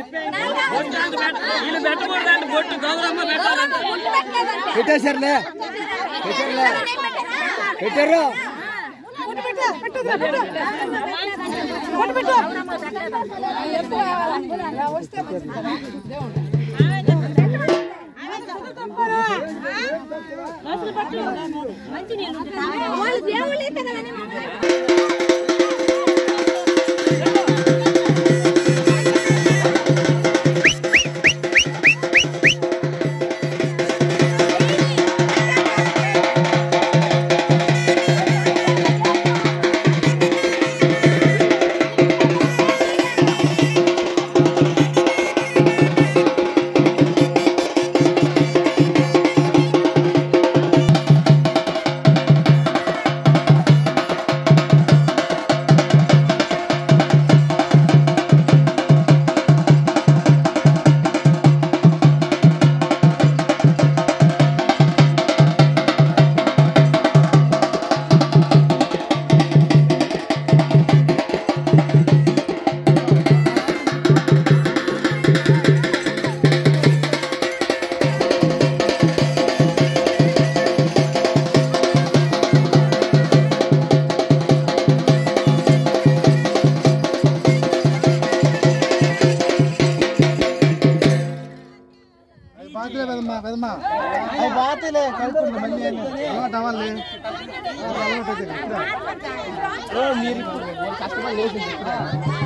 వీళ్ళు పెట్టకూడదండి బొట్టు గౌరమ్మ పెట్టాలంట పెట్టేశారులే పెట్టారులే పెట్టారు వాళ్ళు దేవుళ్ళే కదా అని బాతులే పెదమ్మా పెదమ్మా అవి బాతులే కలుపుకుంటా మళ్ళీ అలవాటు అవ్వాలి అలవాటు అవుతుంది ఇప్పుడే. ఓ, మీరు ఇప్పుడు నేను కష్టపడి లేచింది ఇప్పుడే.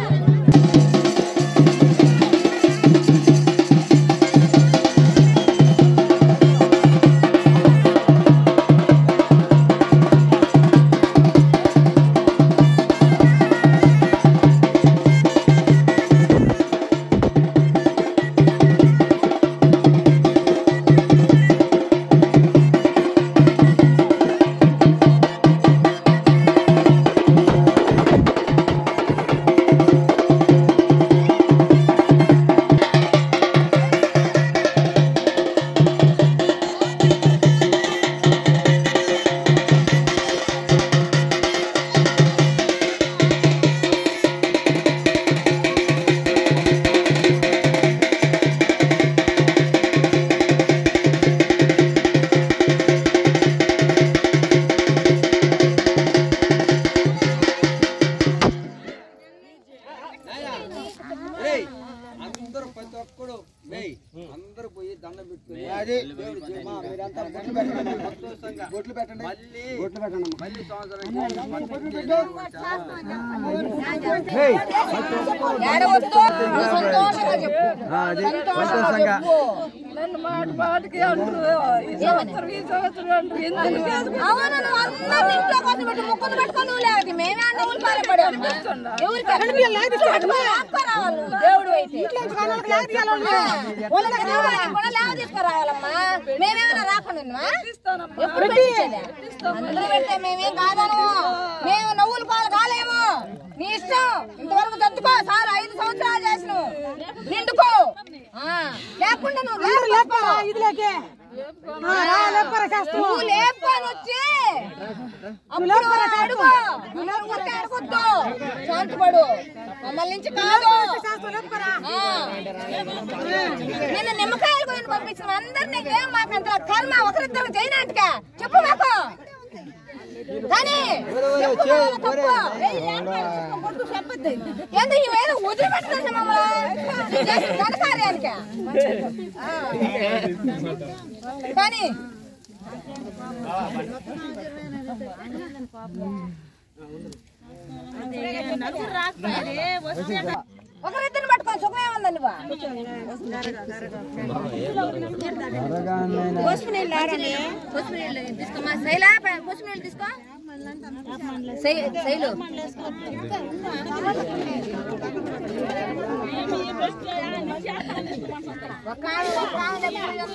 అందరూ ప్రతి ఒక్కడు మేయ్ అందరూ పోయి దండం పెట్టుకుని అది. దేవుడి జీవమా, మీరంతా బొట్లు పెట్టండి సంతోషంగా బొట్లు పెట్టండి మళ్ళీ బొట్లు పెట్టండి అమ్మా. మళ్ళీ సంవత్సరానికి బొట్లు పెట్టేది ఏడవద్దు సంతోషంగా చెప్పు ఆ, అది సంతోషంగా నన్ను మాట మాటకి అంటారు ఈ సంవత్సరం ఈ సంవత్సరం అంటారు ఎందుకు అవును నువ్వు అందరినీ ఇంట్లో కోసం పెట్టి ముక్కులు పెట్టుకొని నువ్వు లేకపోతే మేమే అన్న ఊళ్ళు పాలపడాము దేవుడు అయితే వాళ్ళ దగ్గర దేవుడు లేకుండా లేవ తీసుకురావాలమ్మా మేమేమైనా రాకుండా ఉన్నామా? ఎప్పుడు పెట్టించేదా? అందరూ పెడితే మేమేం కాదను మేము నవ్వులు పాలు కాలేము నీ ఇష్టం ఇంతవరకు తట్టుకో సార్ ఐదు సంవత్సరాలు చేసినావు నిండుకో ఆ, లేకుండా నువ్వు లేపో. నువ్వు లేపుకొని వచ్చి అప్పుడు అడుగు అందరూ ఊరికే అడగొద్దు శాంతపడు మమ్మల్ని నుంచి కాదు ఆ. నిన్న నిమ్మకాయలు కొని పంపించిన అందరినీ ఏం మాకు అంత కర్మ ఒకరిద్దరు చేయనాటికా చెప్పు మాకు కానీ చెప్పు తప్పు. చెప్పొద్దు. ఏంది ఇవేదో వదిలిపెట్టుకుంటున్నా మమ్మల్ని చేసిన ఘనకార్యానికి ఆ. కానీ ఒకరిద్దరిని పట్టుకొని సుఖమే ఉందా నువ్వు పసుపు నీళ్ళు ఆరని. పసుపు నీళ్ళు తీసుకోమా శైలా ప- పసుపు నీళ్ళు తీసుకో శై- శైలు ఒక ఆమె, ఒక ఆమె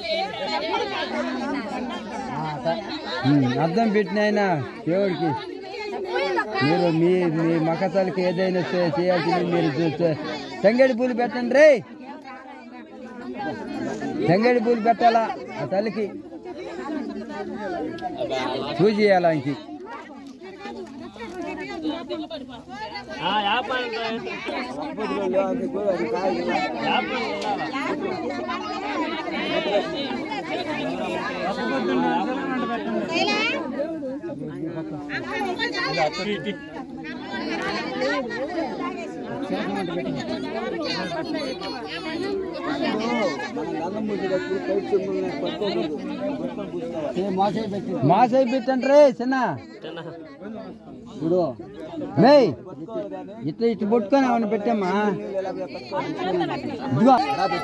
ఉమ్, అర్థం పెట్టినాయన దేవుడికి మీరు మీ మీ మకతాలకి ఏదైనా చే- చేయాల్సింది మీరు చూస్తే తంగేడి పూలు పెట్టండి రే తంగేడి పూలు పెట్టాలా ఆ తల్లికి పూజ చేయాలా ఇంకి ఆ, వ్యాపారం మాసై పెట్టండి చిన్న ఇప్పుడు మే ఇట్లా ఇట్లా పట్టుకొని ఏమన్నా పెట్టామా ఇదిగో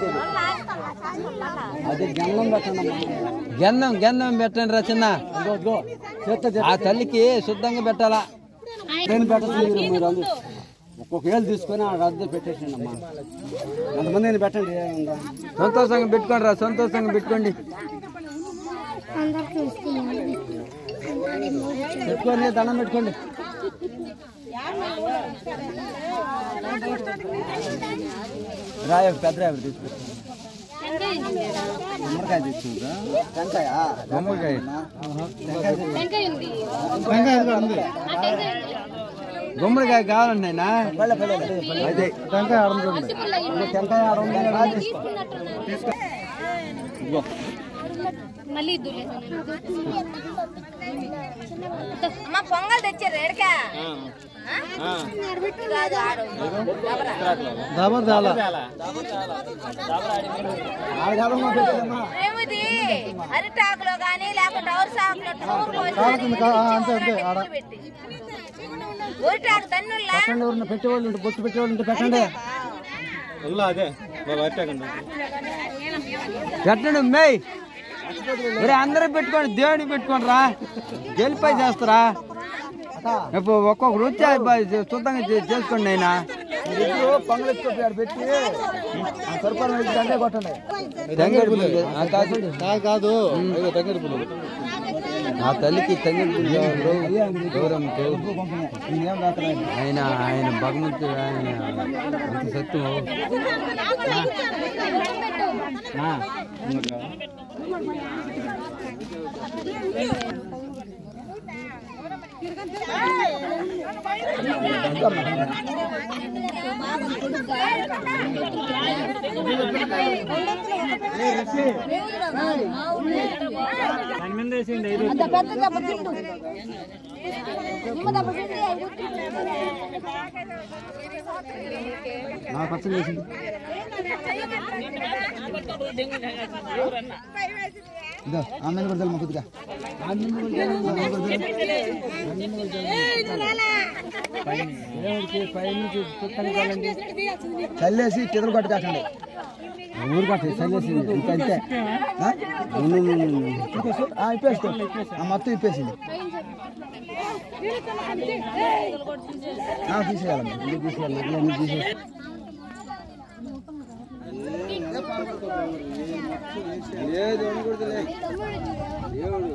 అది గంధం పెట్టండి గంధం గంధం పెట్టండి రా చిన్న ఆ తల్లికి శుద్ధంగా పెట్టాలా నేను పెట్టచ్చు మీరు మీరు అందరూ ఒక్కొక్క ఏళ్ళు తీసుకొని ఆ రద్దు పెట్టేసండి అమ్మా ఎంతమంది నేను పెట్టండి ఏముందా? సంతోషంగా పెట్టుకోండి రా సంతోషంగా పెట్టుకోండి పెట్టుకొని దండం పెట్టుకోండి రాయ పెద్ద రాయ తీసుకుంటా గుమ్మడికాయ తీసుకుంటా టెంకాయ గుమ్మడికాయ గుమ్మడికాయ కావాలండి నాయనా అదే టెంకాయ ఆడుతుంది టెంకాయ ఆడుతుంది మళ్ళీ అమ్మ పొంగల్ తెచ్చారు ఏడకా కాదు ఆడు దాబా చాలా ఆడ కాదమ్మా పెట్టేదమ్మా ఏమిది అరిటాకులో కానీ లేకుంటే అవరు సాకులో టూర్ పోసి అంతే అంతే ఆడ పెట్టి ఊరిటాకు తన్నుల్లా పెట్టండి ఎవరన్నా పెట్టేవాళ్ళు ఉంటే బొట్టు పెట్టేవాళ్ళు ఉంటే పెట్టండి పెట్టండి మే ఒరే అందరూ పెట్టుకోండి దేవుడికి పెట్టుకోండి రా గెలిపై చేస్తారా ఇప్పుడు ఒక్కొక్క వృత్తి శుద్ధంగా చే- చేసుకోండి అయినా పొంగల్ ఎత్తుకోండి ఆడ పెట్టి ఆ సరిపడ దండే కొట్టండి తంగేడు పుల్లు ఆ కాదు కాదు తంగడి పువ్వులు ఆ తల్లికి తంగేడు పుల్లు గౌరవం- గౌరవంతో నేనేం రాత్రాయి ఆయన ఆయన భగవంతుడు ఆయన అంత సత్యం దాని మీద వేసేయండి ఐదు అంత పెద్ద దెబ్బ తిండు నిమ్మ దెబ్బ తిండి నా పచ్చడి వేసింది ఇదో ఆమెను కూడా తెలుగు కొద్దిగా దేవుడికి పైనుంచి చుట్టానికి వెళ్ళండి చల్లేసి తిరుగులు పట్టు కాకండి ఊరు కట్టి చల్లేసి ఇంకా అంతే ఆ? ఉండు, ఉండు, ఉండు, ఉండు. ఇప్పేసి, ఆ, ఇప్పేసుకో ఆ, మొత్తం ఇప్పేసింది ఆ, తీసేయాలమ్మా ఎందుకు తీసేయాలి ఇట్లా ఎందుకు తీసేయాలి లేదు అనకూడదులే దేవుడు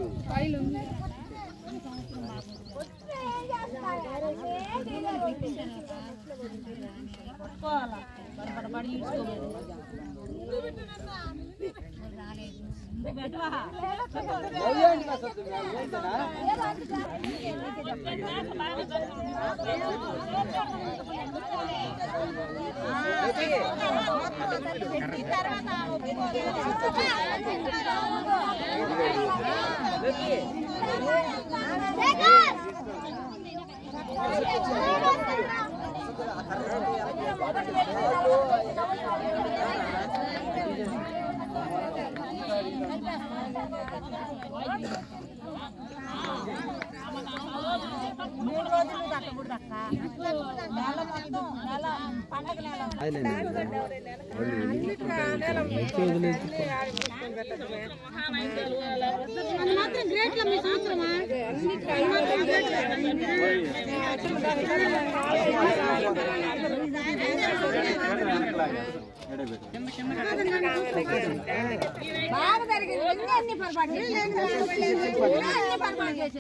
బాగా జరిగింది అన్ని పొరపాటు చేసి అన్ని పొరపాటు చేసి